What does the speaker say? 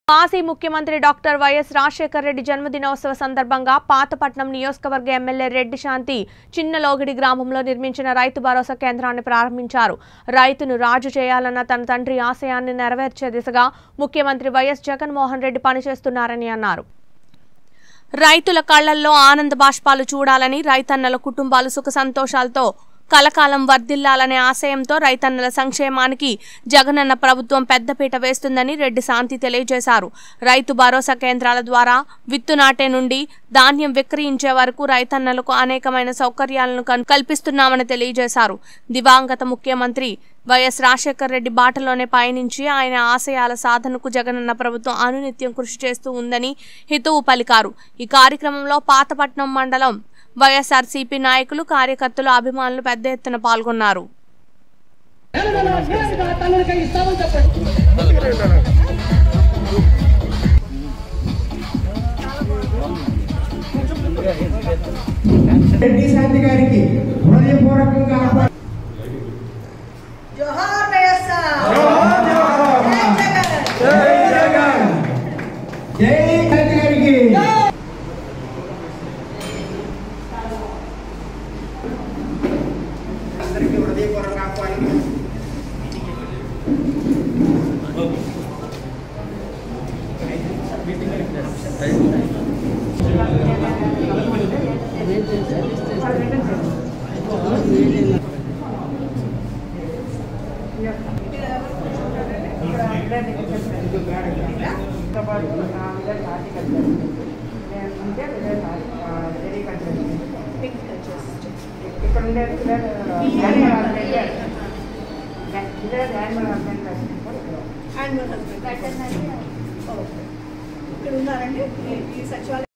మాజీ ముఖ్యమంత్రి doctor YS Rajasekhara Reddy జన్మదినోత్సవ సందర్భంగా పాతపట్నం నియోజకవర్గ ఎమ్మెల్యే రెడ్డి శాంతి చిన్నలోగిడి గ్రామంలో నిర్మించిన రైతు భరోసా కేంద్రాన్ని ప్రారంభించారు రైతును రాజు చేయాలన్న తన తండ్రి ఆశయాన్ని నెరవేర్చే దిశగా ముఖ్యమంత్రి వైఎస్ జగన్మోహన్ రెడ్డి పనిచేస్తున్నారని అన్నారు రైతుల కళ్లల్లో ఆనంద బాష్పాలు చూడాలని రైతన్నల కుటుంబాలు సుఖ సంతోషాలతో కలకాలం వర్ధిల్లాలనే ఆశయంతో రైతన్నల సంక్షేమానికి జగనన్న ప్రభుత్వం పెద్దపీట వేస్తుందని రెడ్డి శాంతి తెలియజేశారు రైతు భరోసా కేంద్రాల ద్వారా విత్తు నాటే నుండి ధాన్యం విక్రయించే వరకు రైతన్నలకు అనేకమైన సౌకర్యాలను కన్- కల్పిస్తున్నామని తెలియజేశారు దివంగత ముఖ్యమంత్రి వైఎస్ రాజశేఖర్ రెడ్డి బాటలోనే పయనించి ఆయన ఆశయాల సాధనకు జగనన్న ప్రభుత్వం అనునిత్యం కృషి చేస్తూ ఉందని హితవు పలికారు ఈ కార్యక్రమంలో పాతపట్నం మండలం వైఎస్ఆర్సీపీ నాయకులు కార్యకర్తలు అభిమానులు పెద్ద ఎత్తున పాల్గొన్నారు రెడ్డి శాంతి గారికి హృదయపూర్వకంగా ఆహ్వానం జోహార్ వైఎస్ఆర్ జై జగన్ జై శాంతి గారికి అందరికీ హృదయపూర్వక ఆహ్వానం ఇక్కడ ఉండేది పిల్లలు యానిమల్ హస్బెండ్ పిల్లలు యానిమల్ హస్బెండ్ యానిమల్ హస్బెండ్ ఇక్కడ ఉన్నారండి ఈ సచివాలయం